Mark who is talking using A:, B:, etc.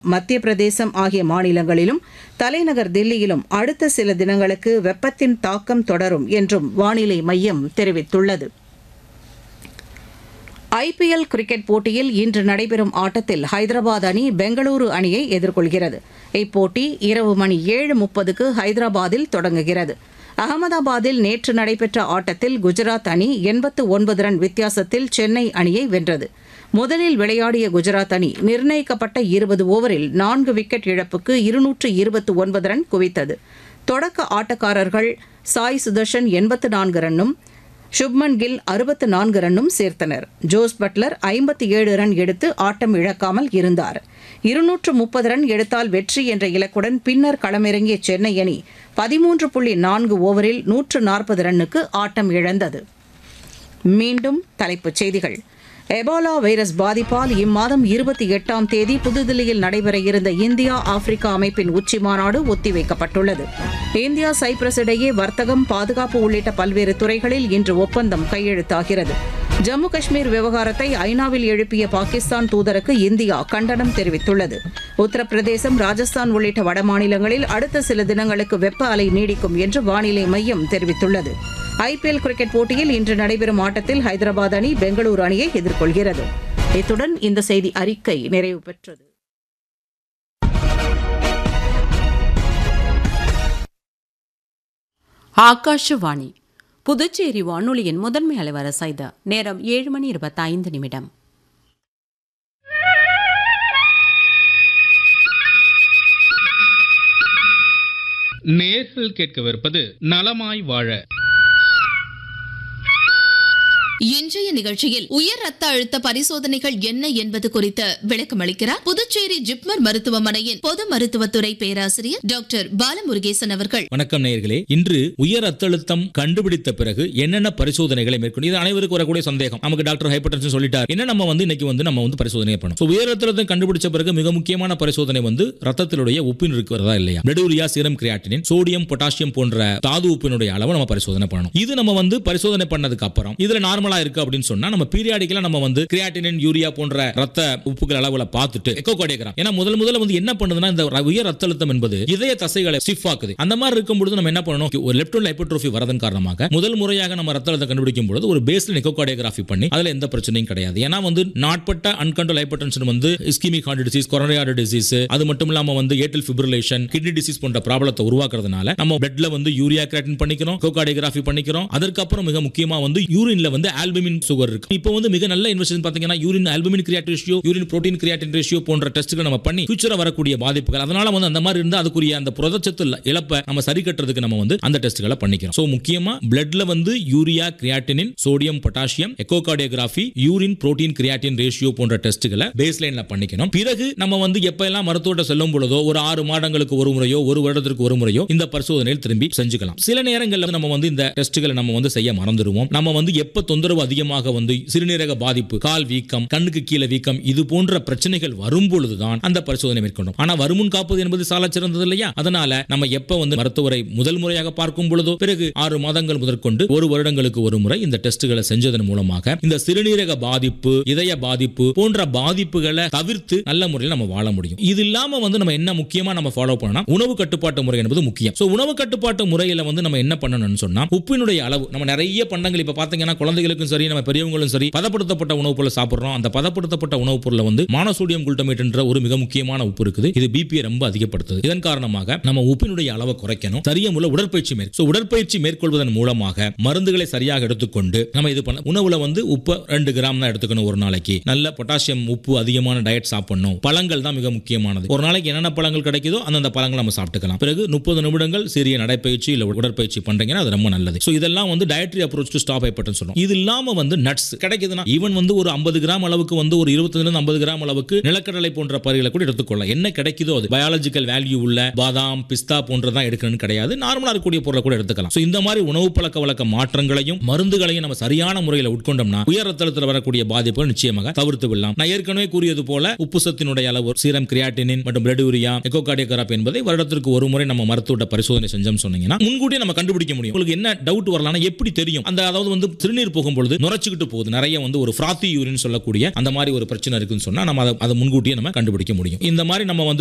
A: மத்திய பிரதேசம் ஆகிய மாநிலங்களிலும் தலைநகர் தில்லியிலும் அடுத்த சில தினங்களுக்கு வெப்பத்தின் தாக்கம் தொடரும் என்றும் வானிலை மையம் தெரிவித்துள்ளது ஐபிஎல் கிரிக்கெட் போட்டியில் இன்று நடைபெறும் ஆட்டத்தில் ஹைதராபாத் அணி பெங்களூரு அணியை எதிர்கொள்கிறது இப்போட்டி இரவு மணி ஏழு முப்பதுக்கு ஹைதராபாத்தில் தொடங்குகிறது அகமதாபாத்தில் நேற்று நடைபெற்ற ஆட்டத்தில் குஜராத் அணி எண்பத்து ஒன்பது ரன் வித்தியாசத்தில் சென்னை அணியை வென்றது முதலில் விளையாடிய குஜராத் அணி நிர்ணயிக்கப்பட்ட இருபது ஓவரில் நான்கு விக்கெட் இழப்புக்கு இருநூற்று இருபத்து ஒன்பது ரன் குவித்தது தொடக்க ஆட்டக்காரர்கள் சாய் சுதர்ஷன் எண்பத்து நான்கு ரன்னும் சுப்மன் கில் அறுபத்து நான்கு ரன்னும் சேர்த்தனர் ஜோஸ் பட்லர் ஐம்பத்தி ஏழு ரன் எடுத்து ஆட்டம் இழக்காமல் இருந்தார் இருநூற்று முப்பது ரன் எடுத்தால் வெற்றி என்ற இலக்குடன் பின்னர் களமிறங்கிய சென்னை அணி பதிமூன்று புள்ளி நான்கு ஓவரில் நூற்று நாற்பது ரன்னுக்கு ஆட்டம் இழந்தது மீண்டும் தலைப்புச் செய்திகள் எபோலா வைரஸ் பாதிப்பால் இம்மாதம் இருபத்தி எட்டாம் தேதி புதுதில்லியில் நடைபெற இருந்த இந்தியா ஆப்பிரிக்கா அமைப்பின் உச்சி மாநாடு ஒத்திவைக்கப்பட்டுள்ளது இந்தியா சைப்ரஸ் இடையே வர்த்தகம் பாதுகாப்பு உள்ளிட்ட பல்வேறு துறைகளில் இன்று ஒப்பந்தம் கையெழுத்தாகிறது ஜம்மு காஷ்மீர் விவகாரத்தை ஐநாவில் எழுப்பிய பாகிஸ்தான் தூதருக்கு இந்தியா கண்டனம் தெரிவித்துள்ளது உத்தரப்பிரதேசம் ராஜஸ்தான் உள்ளிட்ட வடமாநிலங்களில் அடுத்த சில தினங்களுக்கு வெப்ப அலை நீடிக்கும் என்று வானிலை மையம் தெரிவித்துள்ளது ஐபிஎல் கிரிக்கெட் போட்டியில் இன்று நடைபெறும் ஆட்டத்தில் ஹைதராபாத் அணி பெங்களூரு அணியை எதிர்கொள்கிறது இத்துடன் இந்த செய்தி அறிக்கை நிறைவு பெற்றது
B: ஆகாஷவாணி புதுச்சேரி வானொலியின் முதன்மை அலைவரிசை இது நேரம் ஏழு மணி இருபத்தைந்து நிமிடம்
C: நேர்கள் கேட்கவிருப்பது நலமாய் வாழ
D: இன்றைய நிகழ்ச்சியில் உயர் ரத்த அழுத்த பரிசோதனைகள் என்ன என்பது குறித்து விளக்கமளிக்கிறார் புதுச்சேரி ஜிப்மர் மருத்துவமனையின் பொது மருத்துவத்துறை பேராசிரியர் டாக்டர் பாலமுருகேசன் அவர்கள்
E: வணக்கம் நேயர்களே இன்று உயர் ரத்த அழுத்தம் கண்டுபிடித்த பிறகு என்னென்ன பரிசோதனைகளை மேற்கொண்டு இது அனைவருக்கும் வரக்கூடிய சந்தேகம் நமக்கு டாக்டர் ஹைப்பர்டென்ஷன் சொல்லிட்டார் என்ன நம்ம வந்து இன்னைக்கு வந்து நம்ம வந்து பரிசோதனை பண்ணணும் So, உயர் ரத்த அழுத்தம் கண்டுபிடிச்ச பிறகு மிக முக்கியமான பரிசோதனை வந்து ரத்தத்திலுடைய உப்பின் இருக்கிறதா இல்லையா பெடூரியா சீரம் கிரியாட்டினின் சோடியம் பொட்டாசியம் போன்ற தாது உப்பினுடைய அளவு நம்ம பரிசோதனை பண்ணணும் இது நம்ம வந்து பரிசோதனை பண்ணதுக்கு அப்புறம் இதுல நார்மலா இருக்கு அப்படின்னு சொன்னா நம்ம பீரியாடிக்கலா நம்ம வந்து கிரியாட்டினின் யூரியா போன்ற ரத்த உப்புகள் அளவுல பார்த்துட்டு எக்கோ கார்டியோகிராம் ஏன்னா முதல் முதல்ல வந்து என்ன பண்ணுதுன்னா இந்த ர- உயர் ரத்த அழுத்தம் என்பது இதய தசைகளை ஸ்டிஃப் ஆக்குது அந்த மாதிரி இருக்கும் பொழுது நம்ம என்ன பண்ணணும் ஒரு லெப்ட் ஹைப்போட்ரோஃபி வரதன் காரணமாக முதல் முறையாக நம்ம ரத்த அழுத்தம் கண்டுபிடிக்கும் பொழுது ஒரு பேஸ்ல எக்கோ கார்டியோகிராஃபி பண்ணி அதுல எந்த பிரச்சனையும் கிடையாது ஏன்னா வந்து நாட்பட்ட அன்கண்ட்ரோல் ஹைப்பர்டென்ஷன் வந்து ischemic heart disease coronary heart disease அது மட்டும் இல்லாம வந்து ஏட்டல் ஃபிப்ரிலேஷன் கிட்னி டிசீஸ் போன்ற ப்ராப்ளத்தை உருவாக்குறதுனால நம்ம பெட்ல வந்து யூரியா கிராட்டின் பண்ணிக்கிறோம் கோகார்டியோகிராஃபி பண்ணிக்கிறோம் அதற்கப்புறம் மிக முக்கியமா வந்து யூரின்ல வந்து ஆல்புமின் சுகர் இருக்கு இப்போ வந்து மிக நல்ல இன்வெஸ்டிகேஷன் பாத்தீங்கன்னா urine albumin creatine ratio urine protein creatine ratio போன்ற டெஸ்ட்கள் நம்ம பண்ணி ஃபியூச்சரா வரக்கூடிய பாதிப்புகள் அதனால வந்து அந்த மாதிரி இருந்தா அதுக்குரிய அந்த புரதச்சத்து இழப்பை நம்ம சரி கட்டுறதுக்கு நம்ம வந்து அந்த டெஸ்ட்களை பண்ணிக்கிறோம் சோ முக்கியமா பிளட்ல வந்து urea creatinine sodium potassium echocardiography urine protein creatine ratio போன்ற டெஸ்ட்களை பேஸ் லைன்ல பண்ணிக்கணும் பிறகு நம்ம வந்து எப்ப எல்லாம் மருத்துவத்தை செல்லும் பொழுதோ ஒரு ஆறு மாதங்களுக்கு ஒரு முறையோ ஒரு வருடத்திற்கு ஒரு முறையோ இந்த பரிசோதனையில் திரும்பி செஞ்சுக்கலாம் சில நேரங்கள்ல நம்ம வந்து இந்த டெஸ்ட்களை நம்ம வந்து செய்ய மறந்துடுவோம் நம்ம வந்து எப்ப தொந்தரவு அதிகமாக வந்து சிறுநீரக பாதிப்பு கால் வீக்கம் கண்ணுக்கு கீழே வீக்கம் இது போன்ற பிரச்சனைகள் வரும் பொழுதுதான் அந்த பரிசோதனை மேற்கொண்டோம் ஆனா வருமுன் காப்பது என்பது சால சிறந்தது இல்லையா அதனால நம்ம எப்ப வந்து மருத்துவரை முதல் முறையாக பார்க்கும் பொழுதோ பிறகு ஆறு மாதங்கள் முதற்கொண்டு ஒரு வருடங்களுக்கு ஒரு முறை இந்த டெஸ்ட்களை செஞ்சதன் மூலமாக இந்த சிறுநீரக பாதிப்பு இதய பாதிப்பு போன்ற பாதிப்புகளை தவிர்த்து நல்ல முறையில் நம்ம வாழ முடியும் இது இல்லாம வந்து நம்ம என்ன முக்கியமா நம்ம ஃபாலோ பண்ணணும் உணவு கட்டுப்பாட்டு முறை என்பது முக்கியம் சோ உணவு கட்டுப்பாட்டு முறையில வந்து நம்ம என்ன பண்ணணும்னு சொன்னா உப்பினுடைய அளவு நம்ம நிறைய பண்டங்கள் இப்ப பாத்தீங்கன்னா குழந்தைகளுக்கும் சரி நம்ம பெரியவங்களும் சரி பதப்படுத்தப்பட்ட உணவுப் பொருளை சாப்பிடுறோம் அந்த பதப்படுத்தப்பட்ட உணவுப் பொருளை வந்து மானோசோடியம் குளுட்டமேட் என்ற ஒரு மிக முக்கியமான உப்பு இருக்குது இது பிபியை ரொம்ப அதிகப்படுத்துது இதன் காரணமாக நம்ம உப்பினுடைய அளவை குறைக்கணும் சரியா முள்ள உடற்பயிற்சி மேற் so உடற்பயிற்சி மேற்கொள்வதன் மூலமாக மருந்துகளை சரியாக எடுத்துக்கொண்டு நம்ம இது பண்ண உணவுல வந்து உப்பு ரெண்டு கிராம் தான் எடுத்துக்கணும் ஒரு நாளைக்கு நல்ல பொட்டாசியம் உப்பு அதிகமான டயட் சாப்பிடணும் பழங்கள் தான் மிக முக்கியமானது ஒரு நாளைக்கு என்னென்ன பழங்கள் கிடைக்குதோ அந்தந்த பழங்களை நம்ம சாப்பிட்டுக்கலாம் பிறகு முப்பது நிமிடங்கள் சிறிய நடைப்பயிற்சி இல்ல உடற்பயிற்சி பண்றீங்கன்னா அது ரொம்ப நல்லது ஸோ இதெல்லாம் வந்து dietary approach to stop hypertension சொல்லும் இது இல்லாம வந்து நட்ஸ் கிடைக்குதுன்னா ஈவன் வந்து ஒரு ஐம்பது கிராம் அளவுக்கு வந்து ஒரு இருபத்தஞ்சுல இருந்து ஐம்பது கிராம் அளவுக்கு நிலக்கடலை போன்ற பயிர்களை கூட எடுத்துக்கொள்ளலாம் என்ன கிடைக்குதோ அது பயாலஜிக்கல் வேல்யூ உள்ள பாதாம் பிஸ்தா போன்றதான் எடுக்கணும்னு கிடையாது நார்மலா இருக்கக்கூடிய பொருளை கூட எடுத்துக்கலாம் ஸோ இந்த மாதிரி உணவு பழக்க வழக்க மாற்றங்களையும் மருந்துகளையும் நம்ம சரியான முறையில் உட்கொண்டோம்னா உயர் ரத்த அழுத்தத்தில் வரக்கூடிய பாதிப்புகள் நிச்சயமாக தவிர்த்து விடலாம் நான் ஏற்கனவே கூறியது போல உப்பு சத்தினுடைய அளவு சீரம் கிரியாட்டினின் மற்றும் பிளட் யூரியா எக்கோகார்டியோகிராபி என்பதை வருடத்திற்கு ஒரு முறை நம்ம மருத்துவ பரிசோதனை செஞ்சோம் சொன்னீங்கன்னா முன்கூட்டியே நம்ம கண்டுபிடிக்க முடியும் உங்களுக்கு என்ன டவுட் வரலாம்னா எப்படி தெரியும் அந்த அதாவது வந்து சிறுநீர் போகும்போது பார்க்கும் பொழுது நுரைச்சுக்கிட்டு போகுது நிறைய வந்து ஒரு ஃப்ராத்தி யூரின் சொல்லக்கூடிய அந்த மாதிரி ஒரு பிரச்சனை இருக்குன்னு சொன்னா நம்ம அதை அதை முன்கூட்டியே நம்ம கண்டுபிடிக்க முடியும் இந்த மாதிரி நம்ம வந்து